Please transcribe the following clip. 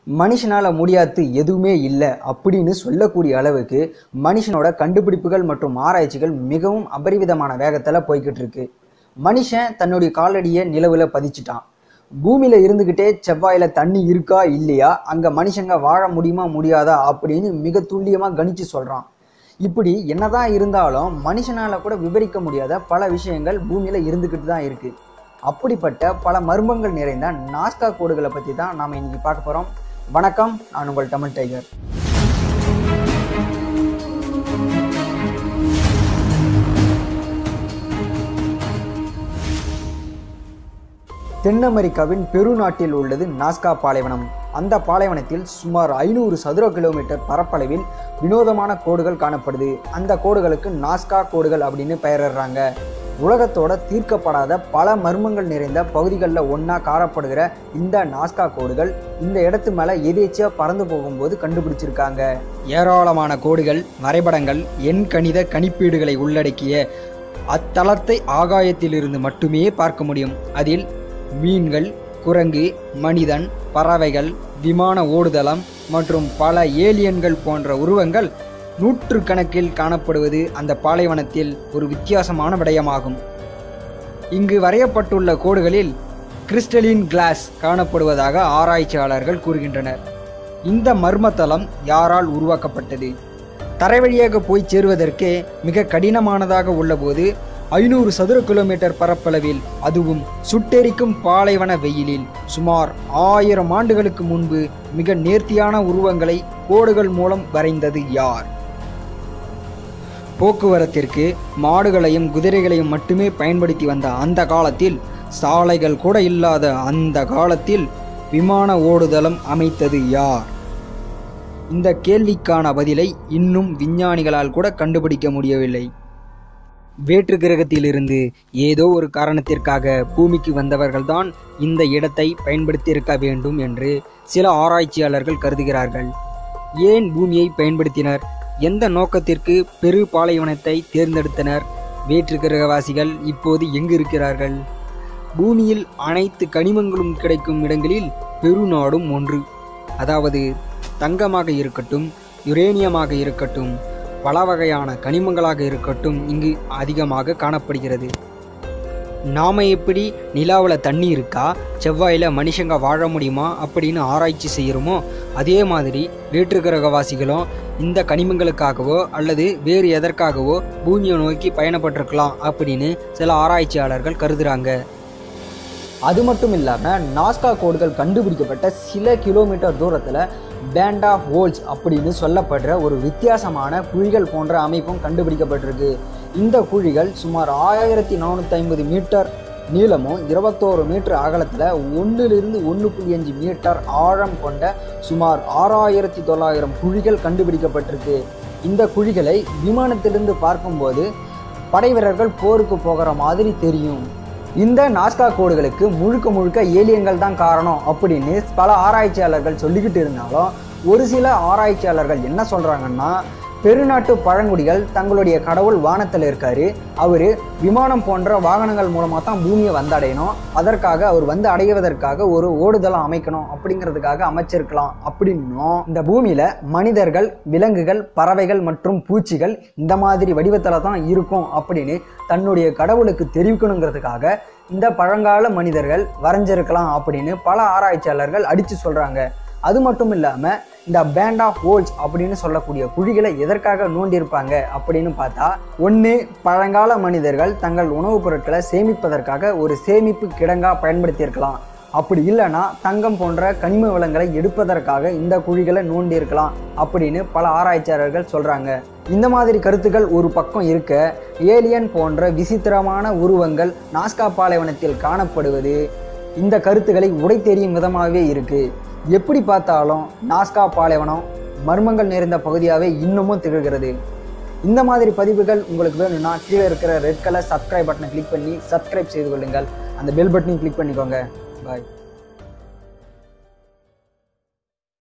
மனுஷனால முடியாது எதுவுமே இல்லை அப்படின்னு சொல்லக்கூடிய அளவுக்கு மனுஷனோட கண்டுபிடிப்புகள் மற்றும் ஆராய்ச்சிகள் மிகவும் அபரிவிதமான வேகத்தில் போய்கிட்டு இருக்கு மனுஷன் தன்னுடைய காலடியை நிலவுல பதிச்சிட்டான் பூமியில இருந்துகிட்டே செவ்வாயில தண்ணி இருக்கா இல்லையா அங்க மனுஷங்க வாழ முடியுமா முடியாதா அப்படின்னு மிக துல்லியமா கணிச்சு சொல்றான் இப்படி என்னதான் இருந்தாலும் மனுஷனால கூட விவரிக்க முடியாத பல விஷயங்கள் பூமியில இருந்துகிட்டு தான் இருக்கு அப்படிப்பட்ட பல மர்மங்கள் நிறைந்த நாஸ்கா கோடுகளை பத்தி தான் நாம இன்னைக்கு பார்க்க போறோம் வணக்கம் நான் உங்கள் தமிழ் டைகர் தென் அமெரிக்காவின் பெரு நாட்டில் உள்ளது நாஸ்கா பாலைவனம் அந்த பாலைவனத்தில் சுமார் ஐநூறு சதுர கிலோமீட்டர் பரப்பளவில் வினோதமான கோடுகள் காணப்படுது அந்த கோடுகளுக்கு நாஸ்கா கோடுகள் அப்படின்னு பெயரிடுறாங்க உலகத்தோட தீர்க்கப்படாத பல மர்மங்கள் நிறைந்த பகுதிகளில் ஒன்றா காணப்படுகிற இந்த நாஸ்கா கோடுகள் இந்த இடத்து மேலே எதேச்சியா பறந்து போகும்போது கண்டுபிடிச்சிருக்காங்க ஏராளமான கோடுகள் வரைபடங்கள் எண் கணித கணிப்பீடுகளை உள்ளடக்கிய அத்தளத்தை ஆகாயத்திலிருந்து மட்டுமே பார்க்க முடியும் அதில் மீன்கள் குரங்கு மனிதன் பறவைகள் விமான ஓடுதளம் மற்றும் பல ஏலியன்கள் போன்ற உருவங்கள் நூற்றுக்கணக்கில் காணப்படுவது அந்த பாலைவனத்தில் ஒரு வித்தியாசமான விடயமாகும் இங்கு வரையப்பட்டுள்ள கோடுகளில் கிறிஸ்டலின் கிளாஸ் காணப்படுவதாக ஆராய்ச்சியாளர்கள் கூறுகின்றனர் இந்த மர்மத்தலம் யாரால் உருவாக்கப்பட்டது தரை வழியாக போய் சேருவதற்கே மிக கடினமானதாக உள்ளபோது ஐநூறு சதுர கிலோமீட்டர் பரப்பளவில் அதுவும் சுட்டெரிக்கும் பாலைவன வெயிலில் சுமார் ஆயிரம் ஆண்டுகளுக்கு முன்பு மிக நேர்த்தியான உருவங்களை கோடுகள் மூலம் வரைந்தது யார் போக்குவரத்திற்கு மாடுகளையும் குதிரைகளையும் மட்டுமே பயன்படுத்தி வந்த அந்த காலத்தில் சாலைகள் கூட இல்லாத அந்த காலத்தில் விமான ஓடுதளம் அமைத்தது யார் இந்த கேள்விக்கான பதிலை இன்னும் விஞ்ஞானிகளால் கூட கண்டுபிடிக்க முடியவில்லை வேற்று கிரகத்திலிருந்து ஏதோ ஒரு காரணத்திற்காக பூமிக்கு வந்தவர்கள்தான் இந்த இடத்தை பயன்படுத்தியிருக்க வேண்டும் என்று சில ஆராய்ச்சியாளர்கள் கருதுகிறார்கள் ஏன் பூமியை பயன்படுத்தினர் எந்த நோக்கத்திற்கு பெரு பாலைவனத்தை தேர்ந்தெடுத்தனர் வேற்று கிரகவாசிகள் இப்போது எங்கு இருக்கிறார்கள் பூமியில் அனைத்து கனிமங்களும் கிடைக்கும் இடங்களில் பெருநாடும் ஒன்று அதாவது தங்கமாக இருக்கட்டும் யுரேனியமாக இருக்கட்டும் பல வகையான கனிமங்களாக இருக்கட்டும் இங்கு அதிகமாக காணப்படுகிறது நாம எப்படி நிலாவில் தண்ணி இருக்கா செவ்வாயில் மனுஷங்க வாழ முடியுமா அப்படின்னு ஆராய்ச்சி செய்கிறோமோ அதே மாதிரி வேற்று கிரகவாசிகளும் இந்த கனிமங்களுக்காகவோ அல்லது வேறு எதற்காகவோ பூமியை நோக்கி பயணப்பட்டிருக்கலாம் அப்படின்னு சில ஆராய்ச்சியாளர்கள் கருதுறாங்க அது மட்டும் இல்லாமல் நாஸ்கா கோடுகள் கண்டுபிடிக்கப்பட்ட சில கிலோமீட்டர் தூரத்தில் பேண்ட் ஆஃப் ஹோல்ஸ் அப்படின்னு சொல்லப்படுற ஒரு வித்தியாசமான குழிகள் போன்ற அமைப்பும் கண்டுபிடிக்கப்பட்டிருக்கு இந்த குழிகள் சுமார் ஆயிரத்தி நானூற்றி ஐம்பது மீட்டர் நீளமும் இருபத்தோரு மீட்டர் அகலத்தில் ஒன்றிலிருந்து ஒன்று புள்ளி அஞ்சு மீட்டர் ஆழம் கொண்ட சுமார் ஆறாயிரத்தி தொள்ளாயிரம் குழிகள் கண்டுபிடிக்கப்பட்டிருக்கு இந்த குழிகளை விமானத்திலிருந்து பார்க்கும்போது படை வீரர்கள் போருக்கு போகிற மாதிரி தெரியும் இந்த நாஸ்கா கோடுகளுக்கு முழுக்க முழுக்க ஏலியன்கள் தான் காரணம் அப்படின்னு பல ஆராய்ச்சியாளர்கள் சொல்லிக்கிட்டு இருந்தாலும் ஒரு சில ஆராய்ச்சியாளர்கள் என்ன சொல்கிறாங்கன்னா பெருநாட்டு பழங்குடிகள் தங்களுடைய கடவுள் வானத்தில் இருக்காரு அவர் விமானம் போன்ற வாகனங்கள் மூலமாக தான் பூமியை வந்தடையணும் அதற்காக அவர் வந்து அடைவதற்காக ஒரு ஓடுதளம் அமைக்கணும் அப்படிங்கிறதுக்காக அமைச்சிருக்கலாம் அப்படின்னும் இந்த பூமியில் மனிதர்கள் விலங்குகள் பறவைகள் மற்றும் பூச்சிகள் இந்த மாதிரி வடிவத்தில் தான் இருக்கும் அப்படின்னு தன்னுடைய கடவுளுக்கு தெரிவிக்கணுங்கிறதுக்காக இந்த பழங்கால மனிதர்கள் வரைஞ்சிருக்கலாம் அப்படின்னு பல ஆராய்ச்சியாளர்கள் அடித்து சொல்கிறாங்க அது மட்டும் இல்லாமல் இந்த பேண்ட் ஆஃப் ஹோல்ஸ் அப்படின்னு சொல்லக்கூடிய குழிகளை எதற்காக நோண்டியிருப்பாங்க அப்படின்னு பார்த்தா ஒன்று பழங்கால மனிதர்கள் தங்கள் உணவுப் பொருட்களை சேமிப்பதற்காக ஒரு சேமிப்பு கிடங்காக பயன்படுத்தியிருக்கலாம் அப்படி இல்லைன்னா தங்கம் போன்ற கனிம வளங்களை எடுப்பதற்காக இந்த குழிகளை நோண்டியிருக்கலாம் அப்படின்னு பல ஆராய்ச்சியாளர்கள் சொல்கிறாங்க இந்த மாதிரி கருத்துக்கள் ஒரு பக்கம் இருக்க ஏலியன் போன்ற விசித்திரமான உருவங்கள் நாஸ்கா பாலைவனத்தில் காணப்படுவது இந்த கருத்துக்களை உடை தெரியும் விதமாகவே இருக்குது எப்படி பார்த்தாலும் நாஸ்கா பாலைவனம் மர்மங்கள் நிறைந்த பகுதியாகவே இன்னமும் திகழ்கிறது இந்த மாதிரி பதிவுகள் உங்களுக்கு வேணும்னா கீழே இருக்கிற ரெட் கலர் சப்ஸ்கிரைப் பட்டனை கிளிக் பண்ணி சப்ஸ்கிரைப் செய்து கொள்ளுங்கள் அந்த பெல் பட்டனையும் கிளிக் பண்ணிக்கோங்க பாய்